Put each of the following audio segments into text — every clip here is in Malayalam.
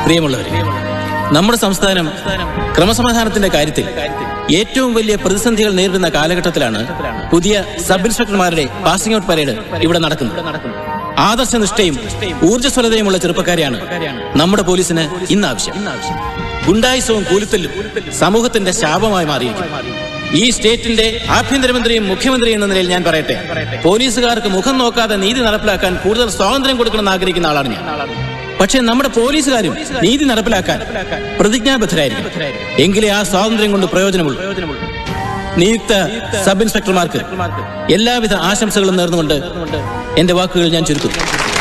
പ്രിയമുള്ളവരെ നമ്മുടെ സംസ്ഥാനം ക്രമസമാധാനത്തിന്റെ കാര്യത്തിൽ ഏറ്റവും വലിയ പ്രതിസന്ധികൾ നേരിടുന്ന കാലഘട്ടത്തിലാണ് പുതിയ സബ് ഇൻസ്പെക്ടർമാരുടെ പാസിംഗ് ഔട്ട് പരേഡ് ഇവിടെ നടക്കുന്നത് ആദർശനിഷ്ഠയും ഊർജ്ജസ്വലതയുമുള്ള ചെറുപ്പക്കാരെയാണ് നമ്മുടെ പോലീസിന് ഇന്ന് ആവശ്യം ഗുണ്ടായുസവും കൂലിത്തല്ലും സമൂഹത്തിന്റെ ശാപമായി മാറിയിരിക്കുന്നു ഈ സ്റ്റേറ്റിന്റെ ആഭ്യന്തരമന്ത്രിയും മുഖ്യമന്ത്രിയും എന്ന നിലയിൽ ഞാൻ പറയട്ടെ പോലീസുകാർക്ക് മുഖം നോക്കാതെ നീതി നടപ്പിലാക്കാൻ കൂടുതൽ സ്വാതന്ത്ര്യം കൊടുക്കണമെന്ന് ആഗ്രഹിക്കുന്ന ആളാണ് ഞാൻ പക്ഷേ നമ്മുടെ പോലീസുകാരും നീതി നടപ്പിലാക്കാൻ പ്രതിജ്ഞാബദ്ധരായിരിക്കും എങ്കിലേ ആ സ്വാതന്ത്ര്യം കൊണ്ട് പ്രയോജനമുള്ളൂ നിയുക്ത സബ് ഇൻസ്പെക്ടർമാർക്ക് എല്ലാവിധ ആശംസകളും നേർന്നുകൊണ്ട് എന്റെ വാക്കുകൾ ഞാൻ ചുരുക്കുന്നു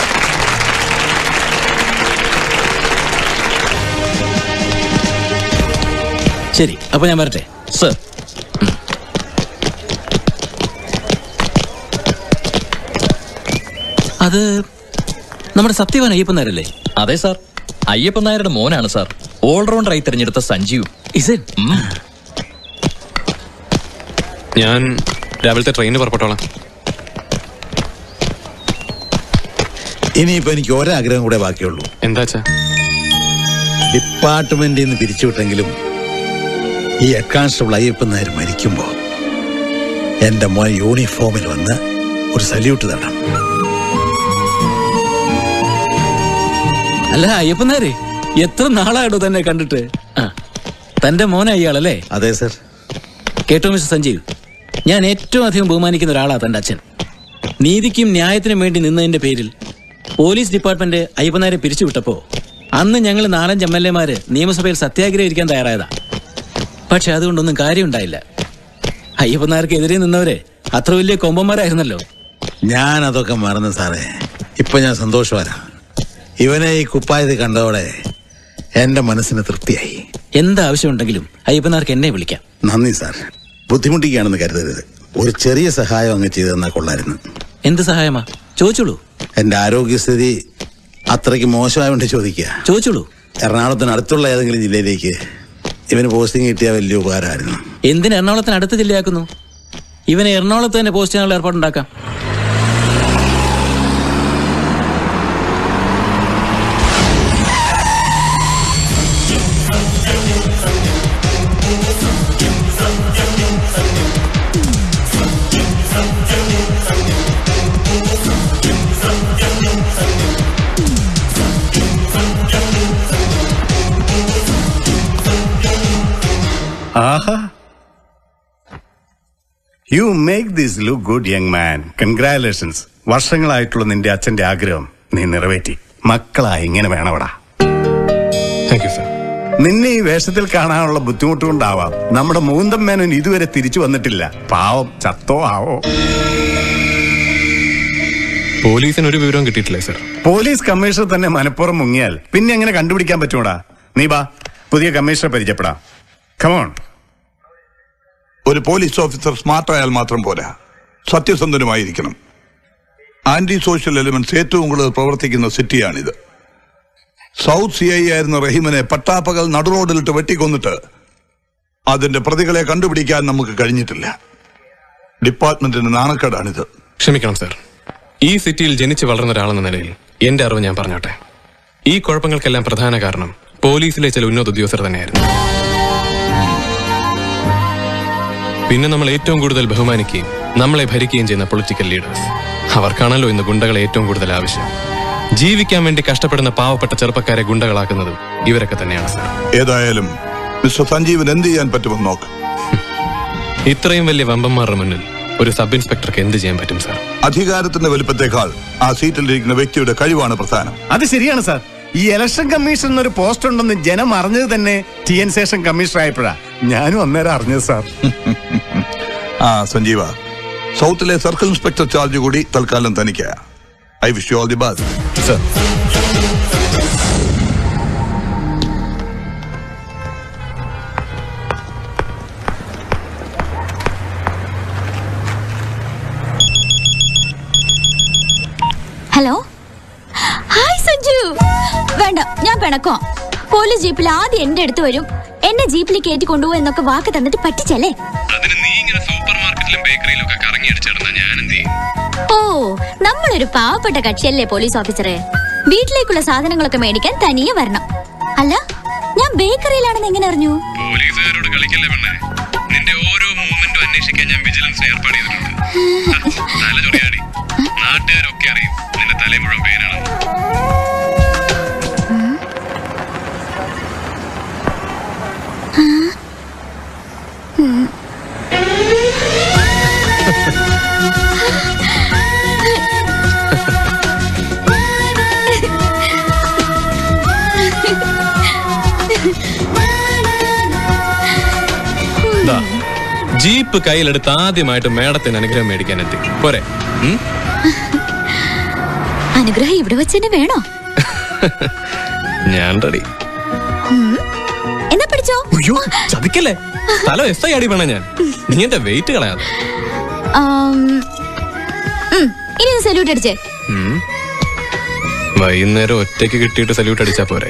ശരി അപ്പൊ ഞാൻ വരട്ടെ സർ അത് നമ്മുടെ സത്യവാൻ അയ്യപ്പൻ നായരല്ലേ അതെ സാർ അയ്യപ്പൻ നായരുടെ മോനാണ് സാർ ഓൾറൗണ്ടറായി തിരഞ്ഞെടുത്ത സഞ്ജീവ് ഇസ് ഉം. ഞാൻ രാവിലത്തെ ട്രെയിനിന് പുറപ്പെട്ടോളാം ഇനിയിപ്പോ എനിക്ക് ഒരാഗ്രഹം കൂടെ ബാക്കിയുള്ളൂ എന്താച്ചാ ഡിപ്പാർട്ട്മെന്റിൽ നിന്ന് പിരിച്ചുവിട്ടെങ്കിലും ഈ ഹെഡ് കോൺസ്റ്റബിൾ അയ്യപ്പൻ നായർ മരിക്കുമ്പോ എന്റെ മോൻ യൂണിഫോമിൽ വന്ന് ഒരു സല്യൂട്ട് തരണം അല്ല അയ്യപ്പൻ നായരെ എത്ര നാളായിടോ തന്നെ കണ്ടിട്ട് ആ തന്റെ മോനെ അയാളല്ലേ അതെ സർ കേട്ടോ മിസ്റ്റർ സഞ്ജീവ് ഞാൻ ഏറ്റവും അധികം ബഹുമാനിക്കുന്ന ഒരാളാ തന്റെ അച്ഛൻ നീതിക്കും ന്യായത്തിനും വേണ്ടി നിന്നതിന്റെ പേരിൽ പോലീസ് ഡിപ്പാർട്ട്മെന്റ് അയ്യപ്പനാരെ പിരിച്ചുവിട്ടപ്പോ അന്ന് ഞങ്ങൾ നാലഞ്ച് എം എൽ എമാര് നിയമസഭയിൽ സത്യാഗ്രഹം ഇരിക്കാൻ തയ്യാറായതാ പക്ഷെ അതുകൊണ്ടൊന്നും കാര്യമുണ്ടായില്ല അയ്യപ്പനാർക്കെതിരെ നിന്നവര് അത്ര വലിയ കൊമ്പന്മാരായിരുന്നല്ലോ ഞാൻ അതൊക്കെ മറന്നു സാറേ ഇപ്പൊ ഞാൻ സന്തോഷവാനാ ഇവനെ ഈ കുപ്പായത് കണ്ടതോടെ എന്റെ മനസ്സിന് തൃപ്തിയായി എന്താവശ്യമുണ്ടെങ്കിലും അയ്യപ്പനാർക്ക് എന്നെ വിളിക്കാം നന്ദി സാർ ബുദ്ധിമുട്ടിക്കുകയാണെന്ന് കരുതരുത് ഒരു ചെറിയ സഹായം അങ്ങ് ചെയ്തു തന്നാൽ കൊള്ളായിരുന്നു എന്ത് സഹായമാ ചോദിച്ചോളൂ എന്റെ ആരോഗ്യസ്ഥിതി അത്രയ്ക്ക് മോശമായോണ്ട് ചോദിക്കുക ചോദിച്ചോളൂ എറണാകുളത്തിന് അടുത്തുള്ള ഏതെങ്കിലും ജില്ലയിലേക്ക് ഇവന് പോസ്റ്റിംഗ് കിട്ടിയ വലിയ ഉപകാരമായിരുന്നു എന്തിന് എറണാകുളത്തിന് അടുത്ത ജില്ലയാക്കുന്നു ഇവനെ എറണാകുളത്ത് തന്നെ പോസ്റ്റ് ചെയ്യാനുള്ള ഏർപ്പാടുണ്ടാക്കാം ആഹാ you make this look good young man congratulations വർഷങ്ങളായിട്ടുള്ള നിന്റെ അച്ഛന്റെ ആഗ്രഹം നീ നിറവേറ്റി മക്കളായി ഇങ്ങനെ വേണവടാ താങ്ക് യു സർ നിന്നെ ഈ വേഷത്തിൽ കാണാനുള്ള ബുദ്ധിമുട്ട് കൊണ്ടാവാം നമ്മുടെ മൂന്തം മേനോൻ ഇതുവരെ തിരിച്ചു വന്നിട്ടില്ല പാവം ചത്തോ ആവോ പോലീസിന് ഒരു വിവരവും കിട്ടിയിട്ടില്ലേ സർ പോലീസ് കമ്മീഷണർ തന്നെ മനപ്പുറം മുങ്ങിയാൽ പിന്നെ എങ്ങനെ കണ്ടുപിടിക്കാൻ പറ്റൂടാ നീ ബാ പുതിയ കമ്മീഷണറെ പരിചയപ്പെടാം കമോൺ ഒരു പോലീസ് ഓഫീസർ സ്മാർട്ടായാൽ മാത്രം പോരാ സത്യസന്ധനുമായിരിക്കണം ആന്റി സോഷ്യൽ എലിമെന്റ്സ് ഏറ്റവും കൂടുതൽ പ്രവർത്തിക്കുന്ന സിറ്റിയാണിത് സൗത്ത് സി ഐ ആയിരുന്ന റഹീമിനെ പട്ടാപ്പകൽ നടുറോഡിലിട്ട് വെട്ടിക്കൊന്നിട്ട് അതിന്റെ പ്രതികളെ കണ്ടുപിടിക്കാൻ നമുക്ക് കഴിഞ്ഞിട്ടില്ല ഡിപ്പാർട്ട്മെന്റിന് നാണക്കേടാണിത് ക്ഷമിക്കണം സർ ഈ സിറ്റിയിൽ ജനിച്ചു വളർന്ന ഒരാളെന്ന നിലയിൽ എന്റെ അറിവ് ഞാൻ പറഞ്ഞോട്ടെ ഈ കുഴപ്പങ്ങൾക്കെല്ലാം പ്രധാന കാരണം പോലീസിലെ ചില ഉന്നത ഉദ്യോഗസ്ഥർ തന്നെയായിരുന്നു പിന്നെ നമ്മൾ ഏറ്റവും കൂടുതൽ ബഹുമാനിക്കുകയും നമ്മളെ ഭരിക്കുകയും ചെയ്യുന്ന പൊളിറ്റിക്കൽ ലീഡേഴ്സ് അവർക്കാണല്ലോ ഇന്ന് ഗുണ്ടകളെ ഏറ്റവും കൂടുതൽ ആവശ്യം ജീവിക്കാൻ വേണ്ടി കഷ്ടപ്പെടുന്ന പാവപ്പെട്ട ചെറുപ്പക്കാരെ ഗുണ്ടകളാക്കുന്നതും ഇവരൊക്കെ തന്നെയാണ് സർ ഏതായാലും മിസ്റ്റർ സഞ്ജീവൻ എന്ത് ചെയ്യാൻ പറ്റുമെന്ന് നോക്ക് ഇത്രയും വലിയ വമ്പന്മാരുടെ മുന്നിൽ ഒരു സബ് ഇൻസ്പെക്ടർക്ക് എന്ത് ചെയ്യാൻ പറ്റും സർ അധികാരത്തിന്റെ വലിപ്പത്തെക്കാൾ ആ സീറ്റിലിരിക്കുന്ന വ്യക്തിയുടെ കഴിവാണ് പ്രധാനം അത് ശരിയാണ് സാർ ഈ ഇലക്ഷൻ കമ്മീഷൻ എന്നൊരു പോസ്റ്റ് ഉണ്ടെന്ന് ജനം അറിഞ്ഞത് തന്നെ ടി എൻ ശേഷം കമ്മീഷണർ ആയപ്പോഴാ ഞാനും അന്നേരം അറിഞ്ഞത് സാർ ആ സഞ്ജീവ സൗത്തിലെ സർക്കിൾ ഇൻസ്പെക്ടർ ചാർജ് കൂടി തൽക്കാലം തനിക്ക് I wish you all the best sir hello hi Sanju വേണ്ട ഞാൻ പിണക്കോ പോലീസ് ജീപ്പിൽ ആദ്യം എന്റെ അടുത്ത് വരും എന്നെ ജീപ്പിൽ കയറ്റി കൊണ്ടുപോകും എന്നൊക്കെ വാക്ക് തന്നിട്ട് പറ്റിച്ചല്ലേ അതിന് നീ ഇങ്ങനെ സൂപ്പർ മാർക്കറ്റിലും ബേക്കറിയിലും ഒക്കെ കറങ്ങി അടിച്ചിടുന്ന ഞാൻ എന്ത് ചെയ്യും ഓ നമ്മളൊരു പാവപ്പെട്ട കക്ഷിയല്ലേ പോലീസ് ഓഫീസറെ വീട്ടിലേക്കുള്ള സാധനങ്ങളൊക്കെ മേടിക്കാൻ തനിയെ വരണം അല്ല ഞാൻ ബേക്കറിയിലാണെന്ന് എങ്ങനെ അറിഞ്ഞു പോലീസുകാരോട് കളിക്കല്ലേ പെണ്ണേ നിന്റെ ഓരോ മൂവ്മെന്റും അന്വേഷിക്കാൻ ഞാൻ വിജിലൻസ് ഏർപ്പാട് ചെയ്തിട്ടുണ്ട് തല ചൊറിയാടി നാട്ടുകാരൊക്കെ അറിയും നിന്റെ തലേ മുഴുവൻ പേനാണ് ദാ, ജീപ്പ് കയ്യിലെടുത്ത് ആദ്യമായിട്ട് മേഡത്തിന് അനുഗ്രഹം മേടിക്കാൻ എത്തി പോരെ ഉം? അനുഗ്രഹം ഇവിടെ വെച്ച് തന്നെ വേണോ ഞാൻ റെഡി എന്നാ പിടിച്ചോ അയ്യോ ചതിക്കല്ലേ തല എസ് ഐ അടി വേണം ഞാൻ നീ എന്റെ വെയിറ്റ് കളയാതെ ആം, ഉം, ഇനി സല്യൂട്ട് അടിച്ചേ ഉം. വൈകുന്നേരം ഒറ്റയ്ക്ക് കിട്ടിയിട്ട് സല്യൂട്ട് അടിച്ചാ പോരെ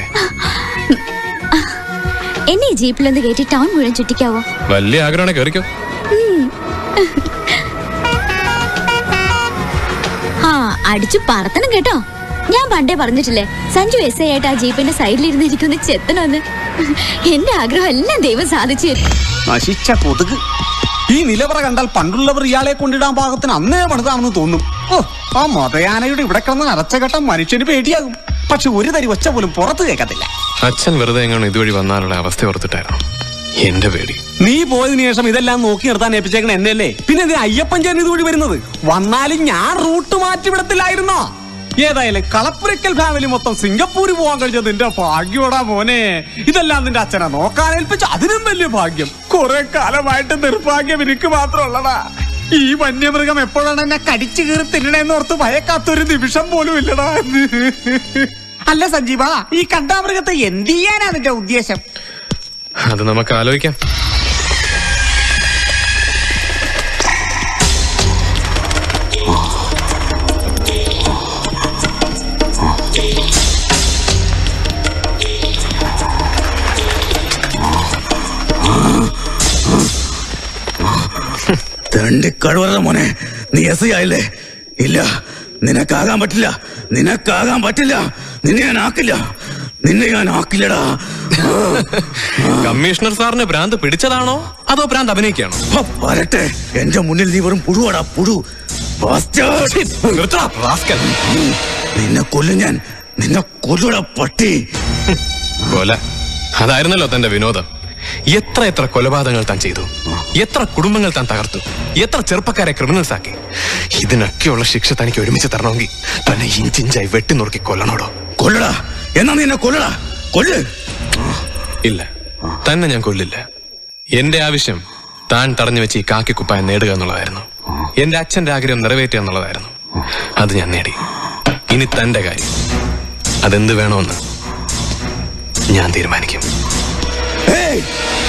എന്നെ ഈ ജീപ്പിലൊന്ന് കയറ്റി ടൗൺ മുഴുവൻ ചുറ്റിക്കാവോ വലിയ ആഗ്രഹമാണ് കേറിക്കോ ആ അടിച്ചു പറത്തണം കേട്ടോ ഞാൻ പണ്ടേ പറഞ്ഞിട്ടില്ലേ സഞ്ജു എസ് ഐ ആയിട്ട് ആ ജീപ്പിന്റെ സൈഡിലിരുന്ന് എനിക്കൊന്ന് ചെത്തണമെന്ന് എന്റെ ആഗ്രഹം എല്ലാം ദൈവം സാധിച്ചു തരും. നശിച്ച കൊതുക് ഈ നിലവറ കണ്ടാൽ പണ്ടുള്ളവർ ഇയാളെ കൊണ്ടിടാൻ പാകത്തിന് അന്നേ പണിതാണെന്ന് തോന്നും ഓ ആ മതയാനയുടെ ഇവിടെ കിടന്ന് അരച്ചകെട്ട മനുഷ്യന് പേടിയാകും പക്ഷെ ഒരു തരി ഒച്ച പോലും പുറത്ത് കേൾക്കത്തില്ല അച്ഛൻ വെറുതെ എങ്ങാനും ഇതുവഴി വന്നാലുള്ള അവസ്ഥ ഓർത്തിട്ടായിരുന്നു എന്റെ പേടി നീ പോയതിനു ശേഷം ഇതെല്ലാം നോക്കി നിർത്താൻ ഏൽപ്പിച്ചേക്കണ എന്നല്ലേ പിന്നെ ഇത് അയ്യപ്പൻ ചേട്ടൻ ഇതുവഴി വരുന്നത് വന്നാലും ഞാൻ റൂട്ട് മാറ്റി വിടത്തില്ലായിരുന്നോ ഏതായാലും കളപ്പുരക്കൽ ഫാമിലി മൊത്തം സിംഗപ്പൂര് പോകാൻ കഴിഞ്ഞത് നിന്റെ ഭാഗ്യോടാ മോനെ ഇതെല്ലാം നിന്റെ അച്ഛനെ നോക്കാൻ ഏൽപ്പിച്ച അതിനും വലിയ ഭാഗ്യം കുറെ കാലമായിട്ട് നിർഭാഗ്യം എനിക്ക് മാത്രമുള്ളടാ ഈ വന്യമൃഗം എപ്പോഴാണ് എന്നെ കടിച്ചു കീറി തിന്നണേന്ന് ഓർത്ത് ഭയക്കാത്തൊരു നിമിഷം പോലും ഇല്ലടാ അല്ല സഞ്ജീവ ഈ കണ്ടാമൃഗത്തെ എന്ത് ചെയ്യാനാ നിന്റെ ഉദ്ദേശം അത് നമുക്ക് ആലോചിക്കാം തണ്ടിക്കഴുവറ മോനെ നീ എസ് ആയില്ലേ ഇല്ല നിനക്കാകാൻ പറ്റില്ല നിനക്കാകാൻ പറ്റില്ല നിന്നെ ഞാൻ ആക്കില്ല നിന്നെ ഞാൻ ആക്കില്ലടാ കമ്മീഷണർ സാറിന് ഭ്രാന്ത് പിടിച്ചതാണോ അതോ ഭ്രാന്ത് അഭിനയിക്കാണോ ഹ, വരട്ടെ എന്റെ മുന്നിൽ നീ വെറും പുഴുവാടാ പുഴു Bastard! നിർത്തടാ, rascal. നിന്നെ കൊല്ലും ഞാൻ നിന്നെ കൊല്ലൂടാ പട്ടി കൊല അതായിരുന്നല്ലോ തന്റെ വിനോദം എത്ര എത്ര കൊലപാതകങ്ങൾ താൻ ചെയ്തു എത്ര കുടുംബങ്ങൾ താൻ തകർത്തു എത്ര ചെറുപ്പക്കാരെ ക്രിമിനൽസ് ആക്കി ഇതിനൊക്കെയുള്ള ശിക്ഷ തനിക്ക് ഒരുമിച്ച് തരണമെങ്കിൽ തന്നെ ഇഞ്ചിഞ്ചായി വെട്ടി നുറുക്കി കൊല്ലണോടോ കൊല്ലടാ എന്നാ നിന്നെ കൊല്ലടാ കൊല്ല് ഇല്ല തന്നെ ഞാൻ കൊല്ലില്ല എന്റെ ആവശ്യം താൻ തടഞ്ഞു വെച്ച് ഈ കാക്കിക്കുപ്പായം നേടുക എന്നുള്ളതായിരുന്നു എന്റെ അച്ഛന്റെ ആഗ്രഹം നിറവേറ്റുക എന്നുള്ളതായിരുന്നു അത് ഞാൻ നേടി ഇനി തന്റെ കാര്യം അതെന്ത് വേണമെന്ന് ഞാൻ തീരുമാനിക്കും ഏയ്